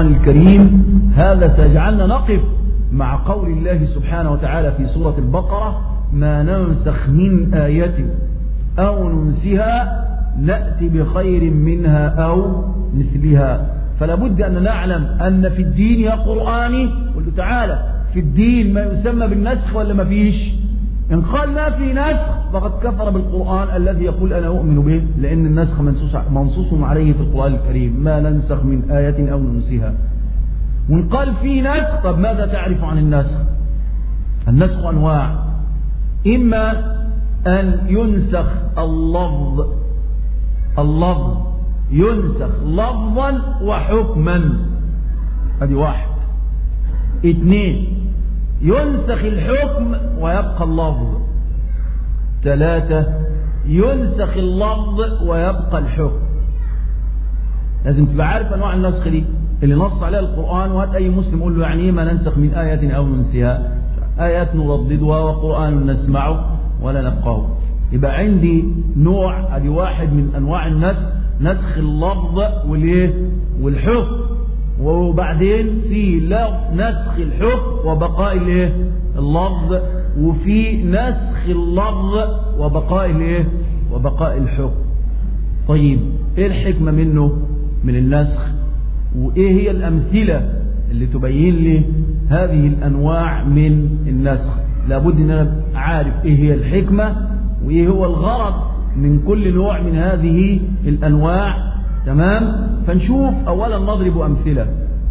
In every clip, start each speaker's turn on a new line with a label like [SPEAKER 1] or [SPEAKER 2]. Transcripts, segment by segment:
[SPEAKER 1] القرآن الكريم هذا سيجعلنا نقف مع قول الله سبحانه وتعالى في سورة البقرة ما ننسخ من آية أو ننسها نأتي بخير منها أو مثلها فلا بد أن نعلم أن في الدين يا قرآني قل تعالى في الدين ما يسمى بالنسخ ولا ما فيش إن قال ما في نسخ فقد كفر بالقرآن الذي يقول أنا أؤمن به لأن النسخ منصوص عليه في القرآن الكريم ما ننسخ من آية أو ننسها وإن قال في نسخ طب ماذا تعرف عن النسخ النسخ أنواع إما أن ينسخ اللفظ اللفظ ينسخ لفظا وحكما هذه واحد اثنين ينسخ الحكم ويبقى اللفظ ثلاثة ينسخ اللفظ ويبقى الحكم لازم تبقى عارف أنواع النسخ دي اللي نص عليها القرآن وهات أي مسلم يقول له يعني إيه ما ننسخ من آية أو ننسيها آيات نرددها وقرآن نسمعه ولا نفقهه يبقى عندي نوع ادي واحد من انواع النسخ نسخ اللفظ والايه والحكم وبعدين في نسخ الحكم وبقاء الايه اللفظ وفي نسخ اللفظ وبقاء الايه وبقاء الحكم طيب ايه الحكمه منه من النسخ وايه هي الامثله اللي تبين لي هذه الانواع من النسخ لابد ان انا عارف ايه هي الحكمه وايه هو الغرض من كل نوع من هذه الانواع تمام فنشوف اولا نضرب امثله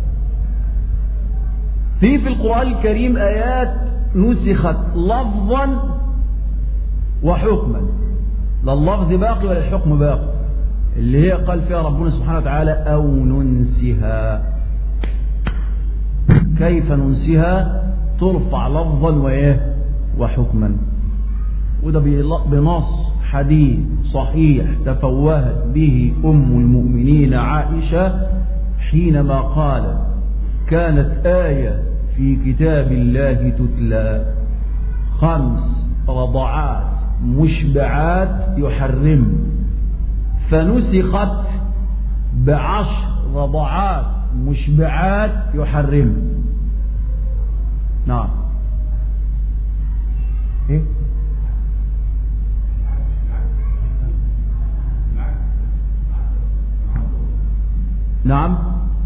[SPEAKER 1] في في القران الكريم ايات نسخت لفظا وحكما لا اللفظ باقي ولا الحكم باقي اللي هي قال فيها ربنا سبحانه وتعالى او ننسها كيف ننسها ترفع لفظا وايه وحكما وده بنص حديث صحيح تفوهت به أم المؤمنين عائشة حينما قال كانت آية في كتاب الله تتلى خمس رضعات مشبعات يحرم فنسخت بعشر رضعات مشبعات يحرم نعم ايه نعم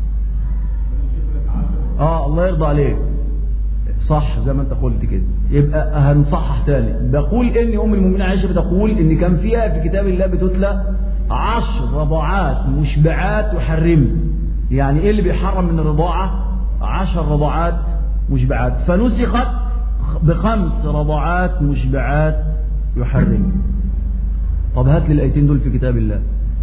[SPEAKER 1] اه الله يرضى عليك صح زي ما انت قلت كده يبقى هنصحح تاني بقول ان ام المؤمنين عائشه بتقول ان كان فيها في كتاب الله بتتلى عشر رضعات مشبعات يحرم يعني ايه اللي بيحرم من الرضاعه عشر رضعات مشبعات فنسخت بخمس رضعات مشبعات يحرم طب هات لي الايتين دول في كتاب الله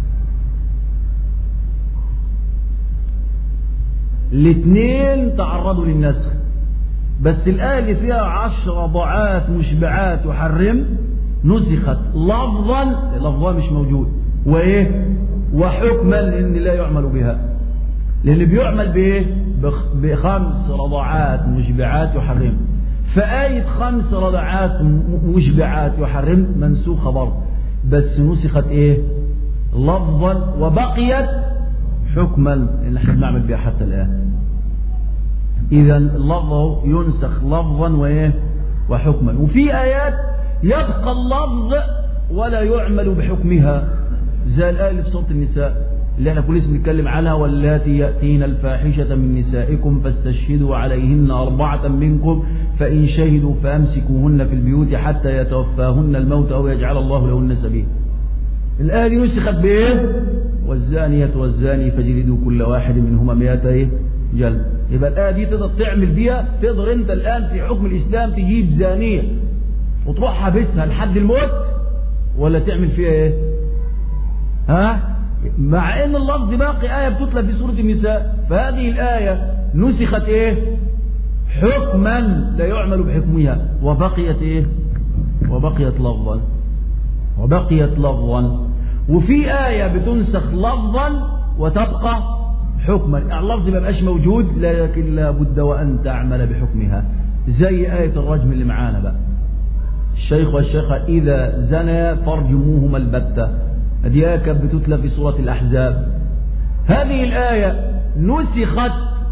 [SPEAKER 1] الاثنين تعرضوا للنسخ بس الآية اللي فيها عشر ضعات مشبعات وحرم نسخت لفظا لفظها مش موجود وإيه وحكما لأن لا يعمل بها لأن بيعمل بإيه بخمس رضعات مشبعات يحرم فآية خمس رضعات مشبعات يحرم منسوخة برضه بس نسخت إيه لفظا وبقيت حكما اللي احنا بنعمل بها حتى الآن إذا اللفظ ينسخ لفظا وإيه وحكما وفي آيات يبقى اللفظ ولا يعمل بحكمها زي الآية اللي في سورة النساء اللي احنا كل اسم بنتكلم عنها واللاتي يأتين الفاحشة من نسائكم فاستشهدوا عليهن أربعة منكم فإن شهدوا فأمسكوهن في البيوت حتى يتوفاهن الموت أو يجعل الله لهن سبيل الآية دي نسخت بإيه والزانية والزاني فجلدوا كل واحد منهما مئتي جلد يبقى الآية دي تقدر تعمل بيها تقدر أنت الآن في حكم الإسلام تجيب زانية وتروح حابسها لحد الموت ولا تعمل فيها إيه؟ ها؟ مع ان اللفظ باقي آية بتتلى في سورة النساء فهذه الآية نسخت ايه حكما لا يعمل بحكمها وبقيت ايه وبقيت لفظا وبقيت لفظا وفي آية بتنسخ لفظا وتبقى حكما يعني اللفظ ما بقاش موجود لكن لابد وأن تعمل بحكمها زي آية الرجم اللي معانا بقى الشيخ والشيخة إذا زنى فارجموهما البتة هذه آية كانت بتتلى في سورة الأحزاب هذه الآية نسخت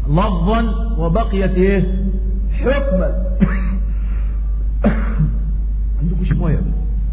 [SPEAKER 1] لفظا وبقيت ايه حكما عندكم شي مويه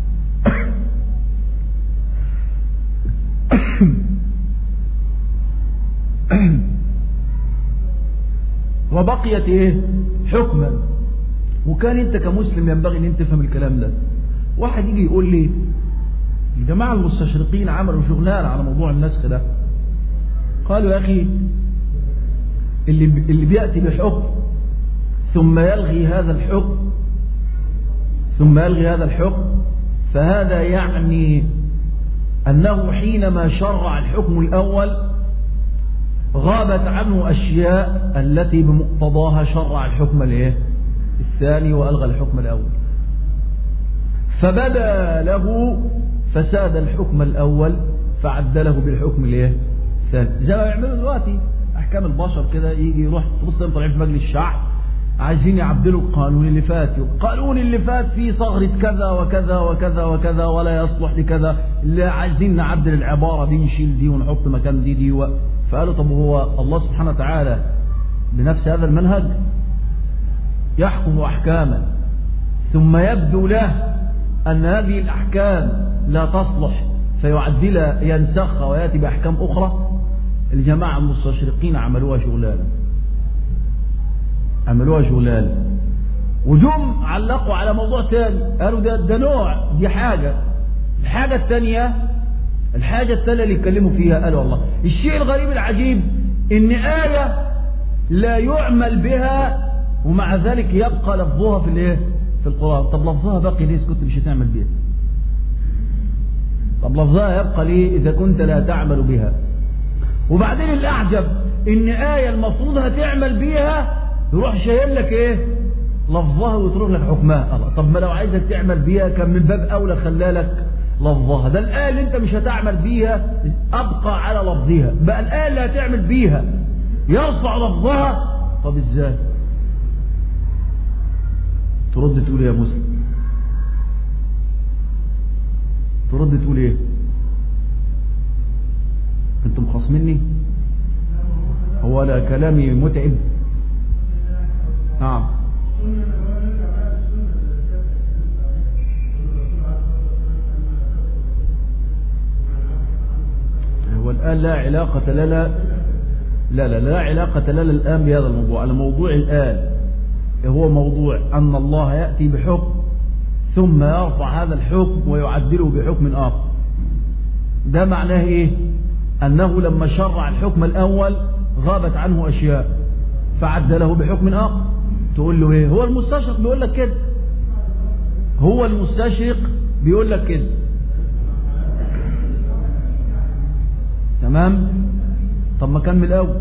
[SPEAKER 1] وبقيت ايه حكما وكان انت كمسلم ينبغي ان انت تفهم الكلام ده واحد يجي يقول لي الجماعة المستشرقين عملوا شغلان على موضوع النسخ ده قالوا يا اخي اللي اللي بيأتي بحكم ثم يلغي هذا الحكم ثم يلغي هذا الحكم فهذا يعني أنه حينما شرع الحكم الأول غابت عنه أشياء التي بمقتضاها شرع الحكم الايه الثاني وألغى الحكم الأول فبدا له فساد الحكم الأول فعدله بالحكم الايه الثاني زي ما يعملوا دلوقتي أحكام البشر كده يجي يروح تبص طالعين في مجلس الشعب عايزين يعدلوا القانون اللي فات القانون اللي فات فيه ثغرة كذا وكذا وكذا وكذا ولا يصلح لكذا اللي عايزين نعدل العبارة دي نشيل دي ونحط مكان دي دي و... فقالوا طب هو الله سبحانه وتعالى بنفس هذا المنهج يحكم أحكاما ثم يبدو له أن هذه الأحكام لا تصلح فيعدل ينسخها ويأتي بأحكام أخرى الجماعة المستشرقين عملوها شغلانه عملوها شغلانه وجم علقوا على موضوع تاني قالوا ده ده نوع دي حاجة الحاجة الثانية الحاجة الثانية اللي يتكلموا فيها قالوا والله الشيء الغريب العجيب ان آية لا يعمل بها ومع ذلك يبقى لفظها في الايه في القرآن طب لفظها باقي ليه كنت مش هتعمل بيها طب لفظها يبقى ليه إذا كنت لا تعمل بها وبعدين الأعجب إن آية المفروض هتعمل بيها يروح شايل لك إيه لفظها ويترك لك حكمها الله طب ما لو عايزك تعمل بيها كان من باب أولى خلالك لفظها ده الآية اللي أنت مش هتعمل بيها أبقى على لفظها بقى الآية اللي هتعمل بيها يرفع لفظها طب إزاي ترد تقول يا مسلم ترد تقول ايه انتم خصمني هو لا كلامي متعب نعم هو الآن لا علاقة لنا لا لا لا علاقة لنا الآن بهذا الموضوع الموضوع الآن هو موضوع أن الله يأتي بحكم ثم يرفع هذا الحكم ويعدله بحكم آخر ده معناه إيه أنه لما شرع الحكم الأول غابت عنه أشياء فعدله بحكم آخر تقول له إيه هو المستشرق بيقول لك كده هو المستشرق بيقول لك كده تمام طب ما كان من الأول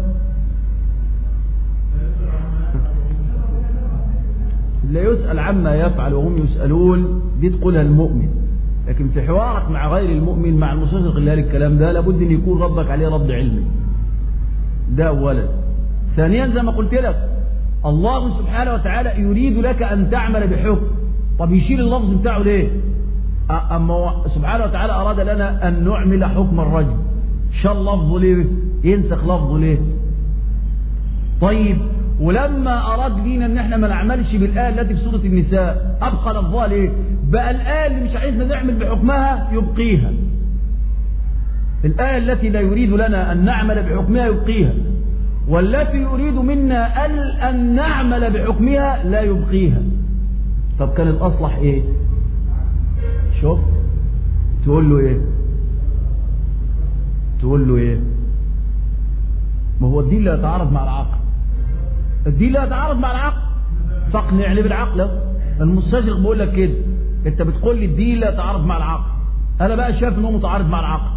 [SPEAKER 1] لا يسأل عما يفعل وهم يسألون دي تقولها المؤمن لكن في حوارك مع غير المؤمن مع المستشرق اللي قال الكلام ده لابد ان يكون ردك عليه رد علمي ده اولا ثانيا زي ما قلت لك الله سبحانه وتعالى يريد لك ان تعمل بحكم طب يشيل اللفظ بتاعه ليه اما سبحانه وتعالى اراد لنا ان نعمل حكم الرجل شال لفظه ليه ينسخ لفظه ليه طيب ولما أراد لينا ان احنا ما نعملش بالآية التي في سورة النساء أبقى لفظها ليه بقى الآية اللي مش عايزنا نعمل بحكمها يبقيها الآية التي لا يريد لنا أن نعمل بحكمها يبقيها والتي يريد منا أن نعمل بحكمها لا يبقيها طب كان الأصلح إيه شفت تقول له إيه تقول له إيه ما هو الدين لا يتعارض مع العقل الدين لا يتعارض مع العقل فاقنعني بالعقل المستشرق بيقول لك كده انت بتقول لي الدين لا يتعارض مع العقل انا بقى شايف انه متعارض مع العقل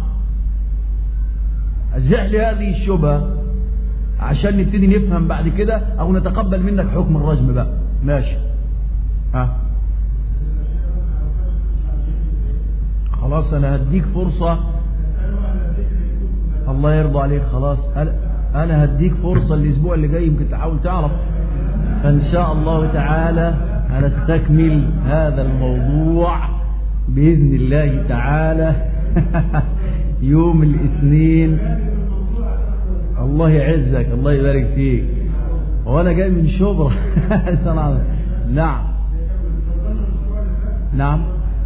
[SPEAKER 1] ازح لي هذه الشبهه عشان نبتدي نفهم بعد كده او نتقبل منك حكم الرجم بقى ماشي ها خلاص انا هديك فرصه الله يرضى عليك خلاص انا هديك فرصة الاسبوع اللي جاي يمكن تحاول تعرف فان شاء الله تعالى هنستكمل هذا الموضوع باذن الله تعالى يوم الاثنين الله يعزك الله يبارك فيك وانا جاي من شبرا نعم نعم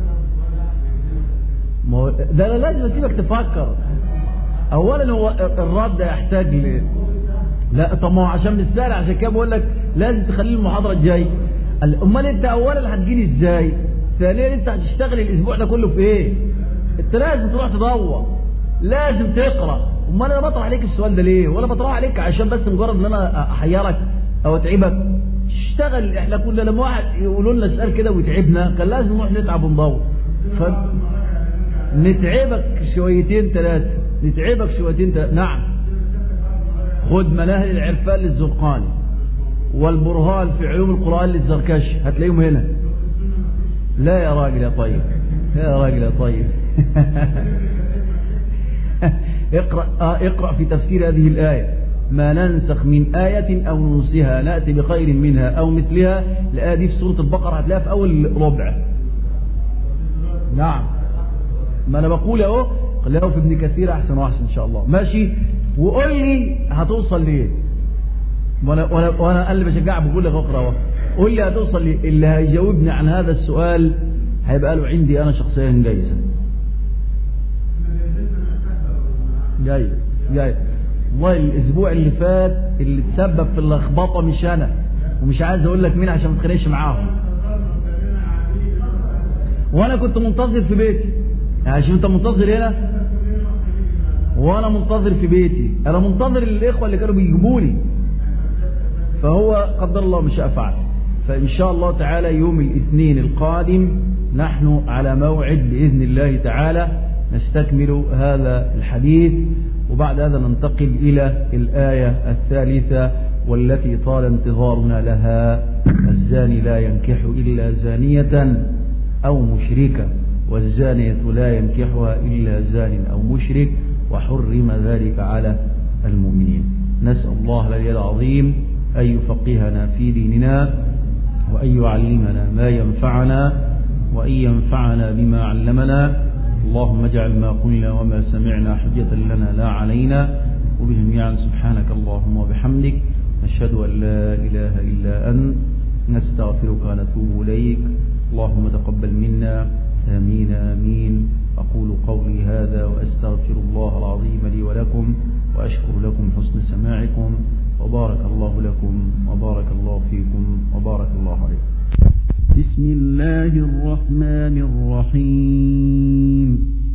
[SPEAKER 1] ده انا لازم اسيبك تفكر اولا هو الرد يحتاج ل لا طب ما هو عشان مش سهل عشان كده بقول لك لازم تخلي المحاضره الجايه امال انت اولا هتجيني ازاي ثانيا انت هتشتغل الاسبوع ده كله في ايه انت لازم تروح تدور لازم تقرا امال انا بطرح عليك السؤال ده ليه ولا بطرح عليك عشان بس مجرد ان انا احيرك او اتعبك اشتغل احنا كنا لما واحد يقولوا لنا سؤال كده ويتعبنا كان لازم نروح نتعب وندور ف... نتعبك شويتين ثلاثه نتعبك شويتين ثلاثه نعم خد مناهج العرفان للزرقاني والبرهان في علوم القرآن للزركشي هتلاقيهم هنا لا يا راجل يا طيب يا راجل يا طيب اقرأ, آه اقرأ في تفسير هذه الآية ما ننسخ من آية أو ننسها نأتي بخير منها أو مثلها الآية دي في سورة البقرة هتلاقيها في أول ربع نعم ما أنا بقول أهو خليها في ابن كثير أحسن وأحسن إن شاء الله ماشي وقول لي هتوصل ليه وانا وانا وانا اللي بشجعك بقول لك اقرا اهو قول لي هتوصل ليه اللي هيجاوبني عن هذا السؤال هيبقى له عندي انا شخصيا جايزه جاي جاي والله الاسبوع اللي فات اللي تسبب في اللخبطه مش انا ومش عايز اقول لك مين عشان ما تخانقش معاهم وانا كنت منتظر في بيتي عشان انت منتظر هنا وانا منتظر في بيتي انا منتظر الاخوه اللي كانوا بيجيبوا لي فهو قدر الله ما شاء فعل فان شاء الله تعالى يوم الاثنين القادم نحن على موعد باذن الله تعالى نستكمل هذا الحديث وبعد هذا ننتقل الى الايه الثالثه والتي طال انتظارنا لها الزاني لا ينكح الا زانيه او مشركه والزانيه لا ينكحها الا زان او مشرك وحرم ذلك على المؤمنين نسأل الله العلي العظيم أن يفقهنا في ديننا وأن يعلمنا ما ينفعنا وأن ينفعنا بما علمنا اللهم اجعل ما قلنا وما سمعنا حجة لنا لا علينا وبجميعا سبحانك اللهم وبحمدك نشهد أن لا إله إلا أنت نستغفرك ونتوب إليك اللهم تقبل منا آمين آمين أقول قولي هذا وأستغفر الله العظيم لي ولكم وأشكر لكم حسن سماعكم وبارك الله لكم وبارك الله فيكم وبارك الله عليكم بسم الله الرحمن الرحيم